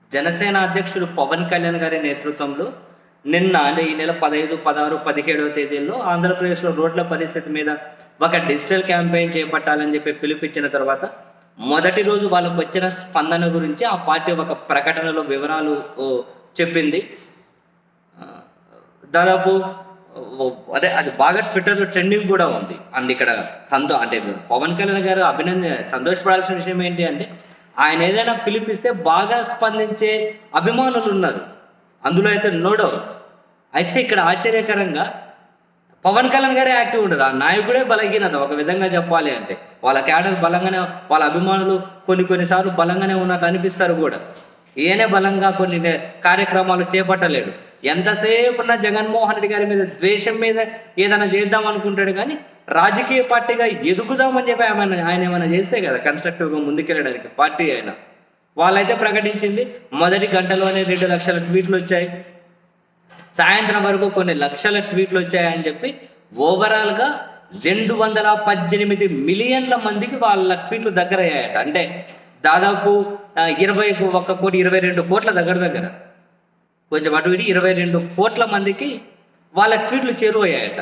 జనసేన అధ్యక్షుడు పవన్ కళ్యాణ్ గారి నేతృత్వంలో నిన్న అంటే ఈ నెల పదహైదు పదహారు పదిహేడవ తేదీల్లో ఆంధ్రప్రదేశ్లో రోడ్ల పరిస్థితి మీద ఒక డిజిటల్ క్యాంపెయిన్ చేపట్టాలని చెప్పి పిలుపుచ్చిన తర్వాత మొదటి రోజు వాళ్ళకు వచ్చిన స్పందన గురించి ఆ పార్టీ ఒక ప్రకటనలో వివరాలు ఓ, చెప్పింది ఆ, దాదాపు ఓ, అదే అది బాగా ట్విట్టర్లో ట్రెండింగ్ కూడా ఉంది అండ్ ఇక్కడ సంతో అంటే పవన్ కళ్యాణ్ గారు అభినంద సంతోషపడాల్సిన విషయం ఏంటి అంటే ఆయన ఏదైనా పిలిపిస్తే బాగా స్పందించే అభిమానులు ఉన్నారు అందులో అయితే నోడో అయితే ఇక్కడ ఆశ్చర్యకరంగా పవన్ కళ్యాణ్ గారే యాక్టివ్ ఉండరు ఆ నాయకుడే బలహీనత ఒక విధంగా చెప్పాలి అంటే వాళ్ళ క్యాడర్ బలంగానే వాళ్ళ అభిమానులు కొన్ని కొన్నిసార్లు బలంగానే ఉన్నట్టు అనిపిస్తారు కూడా ఈయనే బలంగా కొన్ని నే- కార్యక్రమాలు చేపట్టలేడు ఎంతసేపు ఉన్న జగన్మోహన్ రెడ్డి గారి మీద ద్వేషం మీద ఏదైనా చేద్దాం అనుకుంటాడు కానీ రాజకీయ పార్టీగా ఎదుగుదామని చెప్పి ఆయన ఆయన ఏమైనా చేస్తే కదా కన్స్ట్రక్టివ్గా ముందుకెళ్ళడానికి పార్టీ అయినా వాళ్ళైతే ప్రకటించింది మొదటి గంటలోనే రెండు లక్షల ట్వీట్లు వచ్చాయి సాయంత్రం వరకు కొన్ని లక్షల ట్వీట్లు వచ్చాయని చెప్పి ఓవరాల్గా రెండు వందల పద్దెనిమిది మిలియన్ల మందికి వాళ్ళ ట్వీట్లు దగ్గర అయ్యాయట అంటే దాదాపు ఆ, ఇరవై ఒక్క కోటి ఇరవై రెండు కోట్ల దగ్గర దగ్గర కొంచెం అటు ఇటు ఇరవై రెండు కోట్ల మందికి వాళ్ళ ట్వీట్లు చేరువయ్యాయట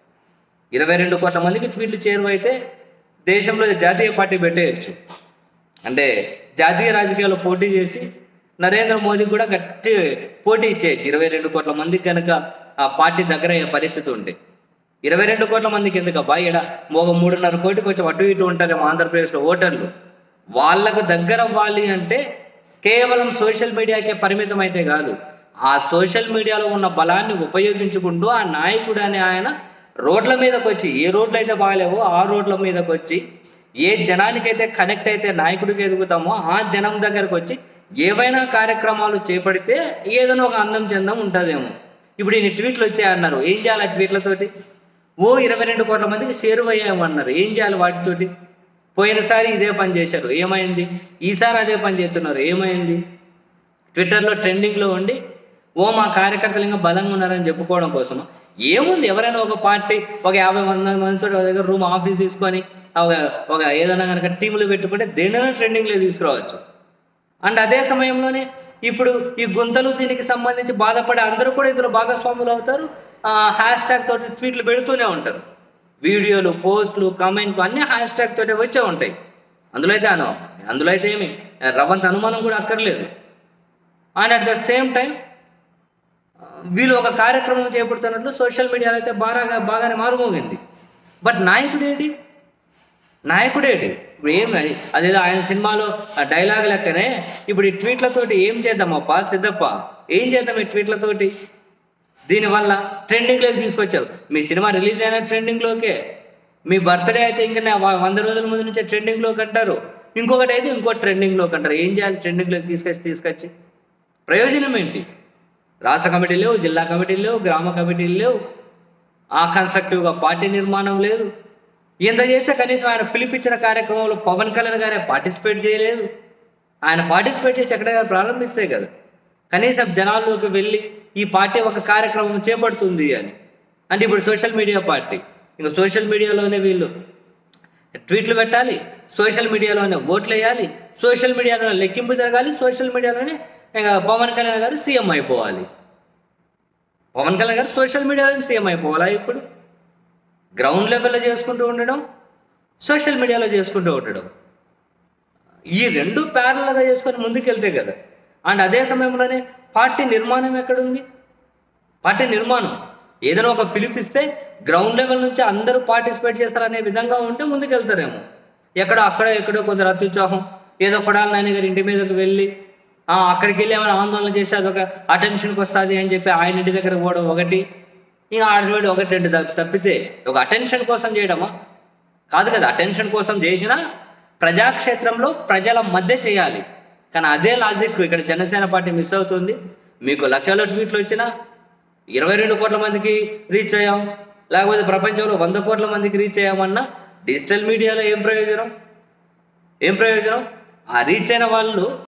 ఇరవై రెండు కోట్ల మందికి ట్వీట్లు చేరువైతే దేశంలో జాతీయ పార్టీ పెట్టేయచ్చు అంటే జాతీయ రాజకీయాల్లో పోటీ చేసి నరేంద్ర మోదీ కూడా గట్టి పోటీ ఇచ్చేయచ్చు ఇరవై రెండు కోట్ల మందికి కనుక ఆ పార్టీ దగ్గర అయ్యే పరిస్థితి ఉంటే ఇరవై రెండు కోట్ల మందికి ఎందుకు అబ్బా ఈడ ఒక మూడున్నర కోటి కొంచెం అటు ఇటు ఉంటారేమో ఆంధ్రప్రదేశ్లో ఓటర్లు వాళ్ళకు దగ్గర అవ్వాలి అంటే కేవలం సోషల్ మీడియాకే పరిమితం అయితే కాదు ఆ సోషల్ మీడియాలో ఉన్న బలాన్ని ఉపయోగించుకుంటూ ఆ నాయకుడు అనే ఆయన రోడ్ల మీదకి వచ్చి ఏ రోడ్లు అయితే బాగాలేవో ఆ రోడ్ల మీదకి వచ్చి ఏ జనానికైతే కనెక్ట్ అయితే నాయకుడికి ఎదుగుతామో ఆ జనం దగ్గరకు వచ్చి ఏవైనా కార్యక్రమాలు చేపడితే ఏదైనా ఒక అందం చందం ఉంటుందేమో ఇప్పుడు ఈయన ట్వీట్లు వచ్చాయన్నారు ఏం చేయాలి ఆ ట్వీట్లతోటి ఓ ఇరవై రెండు కోట్ల మందికి చేరువయ్యామన్నారు ఏం చేయాలి వాటితోటి పోయినసారి ఇదే పని చేశారు ఏమైంది ఈసారి అదే పని చేస్తున్నారు ఏమైంది ట్విట్టర్లో ట్రెండింగ్లో ఉండి ఓ మా కార్యకర్తలు ఇంకా బలంగా ఉన్నారని చెప్పుకోవడం కోసం ఏముంది ఎవరైనా ఒక పార్టీ ఒక యాభై మంది మందితో ఒక దగ్గర రూమ్ ఆఫీస్ తీసుకొని ఒక ఒక ఏదైనా కనుక టీములు పెట్టుకుంటే దేనిలో ట్రెండింగ్లో తీసుకురావచ్చు అండ్ అదే సమయంలోనే ఇప్పుడు ఈ గుంతలు దీనికి సంబంధించి బాధపడే అందరూ కూడా ఇందులో భాగస్వాములు అవుతారు హ్యాష్ ట్యాగ్ తోటి ట్వీట్లు పెడుతూనే ఉంటారు వీడియోలు పోస్టులు కామెంట్లు అన్నీ హ్యాష్ ట్యాగ్ తోటి వచ్చే ఉంటాయి అందులో అయితే అను అందులో అయితే ఏమి రవంత అనుమానం కూడా అక్కర్లేదు and at the same time వీళ్ళు ఒక కార్యక్రమం చేపడుతున్నట్లు సోషల్ మీడియాలో అయితే బాగా బాగానే మారుమోగింది బట్ నాయకుడు ఏంటి నాయకుడేంటి ఇప్పుడు ఏం అది అదేదో ఆయన సినిమాలో ఆ డైలాగ్ లెక్కనే ఇప్పుడు ఈ ట్వీట్లతోటి ఏం చేద్దామప్ప సిద్ధప్ప ఏం చేద్దాం ఈ ట్వీట్లతోటి దీనివల్ల ట్రెండింగ్లోకి తీసుకొచ్చారు మీ సినిమా రిలీజ్ అయిన ట్రెండింగ్లోకే మీ బర్త్డే అయితే ఇంకా నా వ- వంద రోజుల ముందు నుంచే ట్రెండింగ్లోకి అంటారు ఇంకొకటి అయితే ఇంకో ట్రెండింగ్లోకి అంటారు ఏం చేయాలి ట్రెండింగ్లోకి తీసుకొచ్చి తీసుకొచ్చి ప్రయోజనం ఏంటి రాష్ట్ర కమిటీలు లేవు జిల్లా కమిటీలు లేవు గ్రామ కమిటీలు లేవు ఆ కన్స్ట్రక్టివ్గా పార్టీ నిర్మాణం లేదు ఇంత చేస్తే కనీసం ఆయన పిలిపించిన కార్యక్రమంలో పవన్ కళ్యాణ్ గారే పార్టిసిపేట్ చేయలేదు ఆయన పార్టిసిపేట్ చేసి ఎక్కడైనా ప్రారంభిస్తే కదా కనీసం జనాల్లోకి వెళ్ళి ఈ పార్టీ ఒక కార్యక్రమం చేపడుతుంది అని అంటే ఇప్పుడు సోషల్ మీడియా పార్టీ ఇంకా సోషల్ మీడియాలోనే వీళ్ళు ట్వీట్లు పెట్టాలి సోషల్ మీడియాలోనే ఓట్లు వేయాలి సోషల్ మీడియాలో లెక్కింపు జరగాలి సోషల్ మీడియాలోనే ఇంకా పవన్ కళ్యాణ్ గారు సీఎం అయిపోవాలి పవన్ కళ్యాణ్ గారు సోషల్ మీడియాలో సీఎం అయిపోవాలా ఇప్పుడు గ్రౌండ్ లెవెల్లో చేసుకుంటూ ఉండడం సోషల్ మీడియాలో చేసుకుంటూ ఉండడం ఈ రెండు ప్యారల్గా చేసుకొని ముందుకెళ్తే కదా అండ్ అదే సమయంలోనే పార్టీ నిర్మాణం ఎక్కడుంది పార్టీ నిర్మాణం ఏదైనా ఒక పిలిపిస్తే గ్రౌండ్ లెవెల్ నుంచి అందరూ పార్టిసిపేట్ చేస్తారనే విధంగా ఉంటే ముందుకెళ్తారేమో ఎక్కడో అక్కడో ఎక్కడో కొందరు అత్యుత్సాహం ఏదో కొడాలి నాయన గారి ఇంటి మీదకి వెళ్ళి ఆ, అక్కడికి వెళ్ళి ఏమైనా ఆందోళన చేస్తే అదొక అటెన్షన్కి వస్తుంది అని చెప్పి ఆయన ఇంటి దగ్గర పోవడం ఒకటి ఇంకా ఆడవేడి ఒకటి రెండు తప్ప- తప్పితే ఒక అటెన్షన్ కోసం చేయడమా కాదు కదా అటెన్షన్ కోసం చేసినా ప్రజాక్షేత్రంలో ప్రజల మధ్య చేయాలి కానీ అదే లాజిక్ ఇక్కడ జనసేన పార్టీ మిస్ అవుతుంది మీకు లక్షల ట్వీట్లు వచ్చినా ఇరవై రెండు కోట్ల మందికి రీచ్ అయ్యాం లేకపోతే ప్రపంచంలో వంద కోట్ల మందికి రీచ్ అయ్యామన్నా డిజిటల్ మీడియాలో ఏం ప్రయోజనం ఏం ప్రయోజనం ఆ రీచ్ అయిన వాళ్ళు